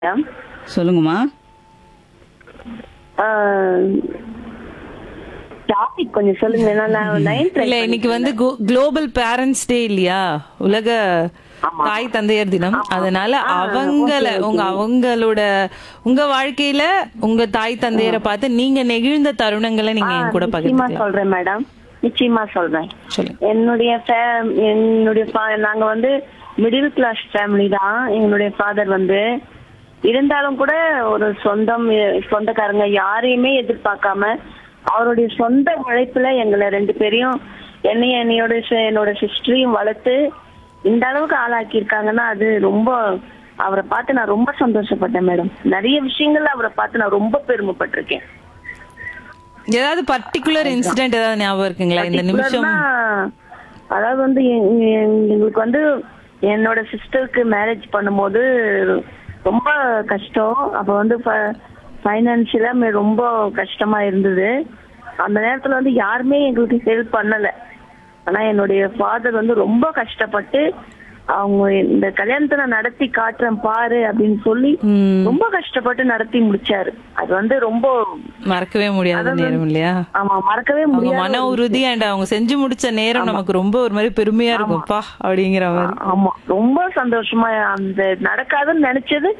madam சொல்லுங்கம்மா topic கொஞ்சம் சொல்லுங்க ஏன்னா நான் நைன்த் இல்ல இன்னைக்கு வந்து குளோபல் பேரண்ட்ஸ் டே இல்லையா உலக தாய் தந்தையர் தினம் அதனால அவங்கள உங்க அவங்களோட உங்க வாழ்க்கையில உங்க தாய் தந்தையரை பார்த்து நீங்க நெகிழ்ந்த தருணங்களை நீங்க என் கூட நிச்சயமா பகிர்ந்துக்கலாம் சொல்றேன் மேடம் நிச்சயமா சொல்றேன் சொல்லுங்க என்னுடைய fa- என்னுடைய fa- நாங்க வந்து மிடில் கிளாஸ் ஃபேமிலி தான் எங்களுடைய ஃபாதர் வந்து இருந்தாலும் கூட ஒரு சொந்தம் சொந்தக்காரங்க யாரையுமே எதிர்பார்க்காம அவருடைய சொந்த உழைப்புல எங்களை ரெண்டு பேரையும் என்னையும் என்னையோட சி- என்னோட சிஸ்டரையும் வளர்த்து இந்த அளவுக்கு ஆளாக்கி இருக்காங்கன்னா அது ரொம்ப அவரை பார்த்து நான் ரொம்ப சந்தோஷப்பட்டேன் மேடம் நிறைய விஷயங்கள்ல அவரை பார்த்து நான் ரொம்ப பெருமைப்பட்டிருக்கேன் ஏதாவது பர்டிகுலர் இன்சிடென்ட் ஏதாவது ஞாபகம் இருக்குங்களா இந்த நிமிஷம் Particular-னா, அதாவது வந்து எங்க- எங்க- எங்களுக்கு வந்து என்னோட சிஸ்டருக்கு மேரேஜ் பண்ணும்போது ரொம்ப கஷ்டம் அப்ப வந்து ஃபைனான்சியலா ரொம்ப கஷ்டமா இருந்தது அந்த நேரத்துல வந்து யாருமே எங்களுக்கு ஹெல்ப் பண்ணல ஆனா என்னுடைய ஃபாதர் வந்து ரொம்ப கஷ்டப்பட்டு அவங்க இந்த கல்யாணத்தை நான் நடத்தி காட்டுறேன் பாரு அப்படின்னு சொல்லி ம், ரொம்ப கஷ்டப்பட்டு நடத்தி முடிச்சாரு அது வந்து ரொம்ப மறக்கவே முடியாத நேரம் இல்லையா ஆமா மறக்கவே அவங்க முடியாது மன உறுதி அண்ட் அவங்க செஞ்சு முடிச்ச நேரம் நமக்கு ரொம்ப ஒரு மாதிரி பெருமையா இருக்கும்ப்பா அப்படிங்கிற மாதிரி ஆமா ரொம்ப சந்தோஷமா அந்த நடக்காதுன்னு நினைச்சது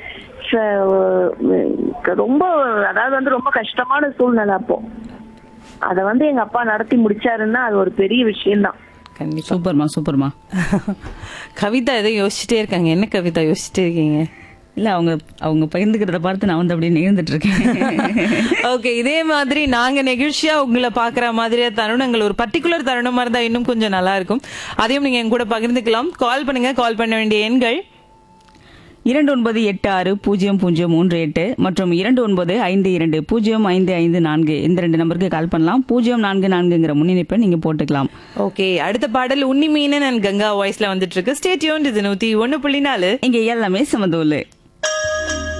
ச- ரொம்ப அதாவது வந்து ரொம்ப கஷ்டமான சூழ்நிலை அப்போ அத வந்து எங்க அப்பா நடத்தி முடிச்சாருன்னா அது ஒரு பெரிய விஷயம்தான் கண்டிப்பா சூப்பர்மா சூப்பர்மா கவிதா எதோ யோசிச்சுட்டே இருக்காங்க என்ன கவிதா யோசிச்சுட்டே இருக்கீங்க இல்ல அவங்க அவங்க பகிர்ந்துக்கிறத பார்த்து நான் வந்து அப்படியே நேர்ந்துட்டு இருக்கேன் ஓகே இதே மாதிரி நாங்க நெகிழ்ச்சியா உங்களை பாக்குற மாதிரியா தருணங்கள் ஒரு பர்டிகுலர் தருணமா இருந்தா இன்னும் கொஞ்சம் நல்லா இருக்கும் அதையும் நீங்க என் கூட பகிர்ந்துக்கலாம் கால் பண்ணுங்க கால் பண்ண வேண்டிய எண்கள் இரண்டு ஒன்பது எட்டு ஆறு பூஜ்ஜியம் பூஜ்ஜியம் மூன்று எட்டு மற்றும் இரண்டு ஒன்பது ஐந்து இரண்டு பூஜ்ஜியம் ஐந்து ஐந்து நான்கு இந்த ரெண்டு நம்பருக்கு கால் பண்ணலாம் பூஜ்ஜியம் நான்கு நான்குங்கிற முன்னிணைப்பை நீங்க போட்டுக்கலாம் ஓகே அடுத்த பாடல் உன்னி மீனன் அண்ட் கங்கா வாய்ஸ்ல வந்துட்டு இருக்கு ஸ்டேட்யூன் இது நூத்தி ஒன்னு புள்ளி நாலு இங்க எல்லாமே சமதூலு